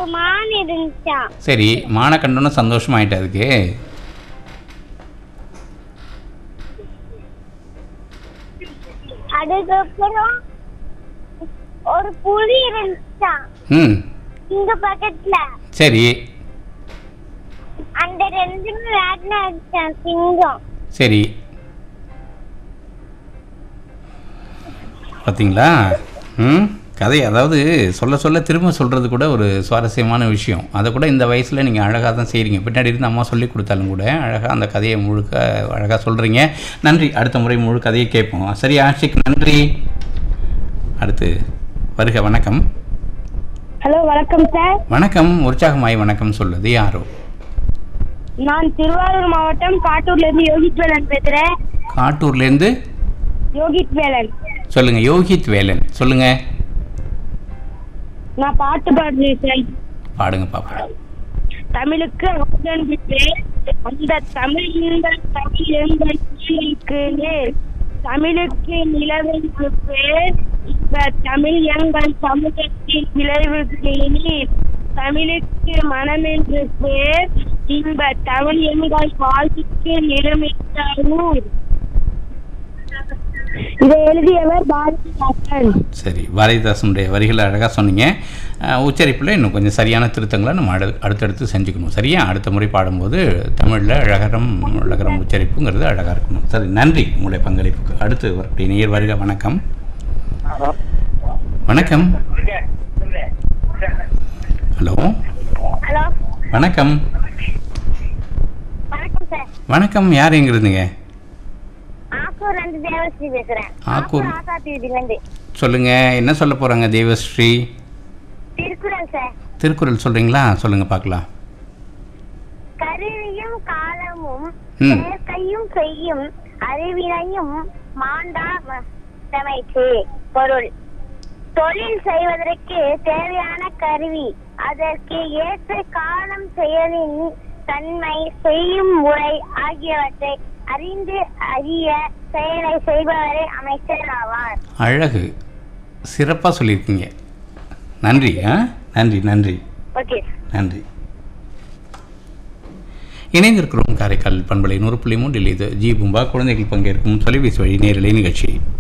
மான் இருந்துச்சான் சரி மானை கண்டோன்னு சந்தோஷமாயிட்ட அதுக்கு அதுக்கப்புறம் ஒரு புலி இருந்துச்சான் ம் இங்க பக்கத்துல சரி அந்த ரெண்டுமே வேட்டை அடிச்சான் சிங்கம் சரி பார்த்தீங்களா ம் கதை அதாவது சொல்ல சொல்ல திரும்ப சொல்கிறது கூட ஒரு சுவாரஸ்யமான விஷயம் அதை கூட இந்த வயசில் நீங்கள் அழகாக தான் செய்கிறீங்க பின்னாடி இருந்து அம்மா சொல்லி கொடுத்தாலும் கூட அழகாக அந்த கதையை முழுக்க அழகாக சொல்கிறீங்க நன்றி அடுத்த முறை முழு கதையை கேட்போம் சரி ஆஷிக் நன்றி அடுத்து வருக வணக்கம் ஹலோ வணக்கம் சார் வணக்கம் உற்சாகமாய் வணக்கம் சொல்லுது யாரோ நான் திருவாரூர் மாவட்டம் காட்டூர்ல இருந்து யோகித் வேலன் பேசுறேன் காட்டூர்லேருந்து யோகித் வேலன் சொல்லுங்கள் யோகித் வேலன் சொல்லுங்கள் நான் பாட்டு பாடுறேன் சார் பாடுங்க பாப்பா தமிழுக்கு அமுதன் பேர் அந்த தமிழ் எங்கள் தமிழ் எங்கள் கீழுக்கு நேர் தமிழுக்கு நிலவென்று பேர் இப்ப தமிழ் எங்கள் சமூகத்தின் விளைவுக்கு நீர் தமிழுக்கு மனமென்று பேர் இன்ப தமிழ் எங்கள் வாழ்க்கைக்கு நிலமிட்ட ஊர் இதை எழுதியவர் பாரதிதாசன் சரி பாரதிதாசனுடைய வரிகளை அழகாக சொன்னீங்க உச்சரிப்பில் இன்னும் கொஞ்சம் சரியான திருத்தங்களை நம்ம அடு அடுத்தடுத்து செஞ்சுக்கணும் சரியா அடுத்த முறை பாடும்போது தமிழில் அழகரம் அழகரம் உச்சரிப்புங்கிறது அழகாக இருக்கணும் சரி நன்றி உங்களுடைய பங்களிப்புக்கு அடுத்து வரக்கூடிய நேர் வருக வணக்கம் வணக்கம் ஹலோ ஹலோ வணக்கம் வணக்கம் சார் வணக்கம் யார் எங்க இருந்தீங்க ஆக்கூர் ரெண்டு தேவஸ்ரீ பேசுறேன் ஆக்கூர். ஆசாத்தி வீதியிலிருந்து சொல்லுங்க என்ன சொல்ல போறாங்க தேவஸ்ரீ திருக்குறள் சார் திருக்குறள் சொல்றீங்களா சொல்லுங்க பார்க்கலாம் கருவியும் காலமும் ம். செயற்கையும் செய்யும் அறிவினையும் மாண்டா ம- தமைக்கு பொருள் தொழில் செய்வதற்கு தேவையான கருவி அதற்கு ஏற்ற காலம் செயலின் தன்மை செய்யும் முறை ஆகியவற்றை அறிந்து அறிய செயலை செய்பவரே அமைச்சர் ஆவார் அழகு சிறப்பாக சொல்லியிருக்கீங்க நன்றி ஆ நன்றி நன்றி ஓகே நன்றி இணைந்திருக்கிறோம் காரைக்கால் பண்பலை நூறு புள்ளி மூன்றில் இது ஜி பூம்பா குழந்தைகள் பங்கேற்கும் தொலைபேசி வழி நேரலை நிகழ்ச்சி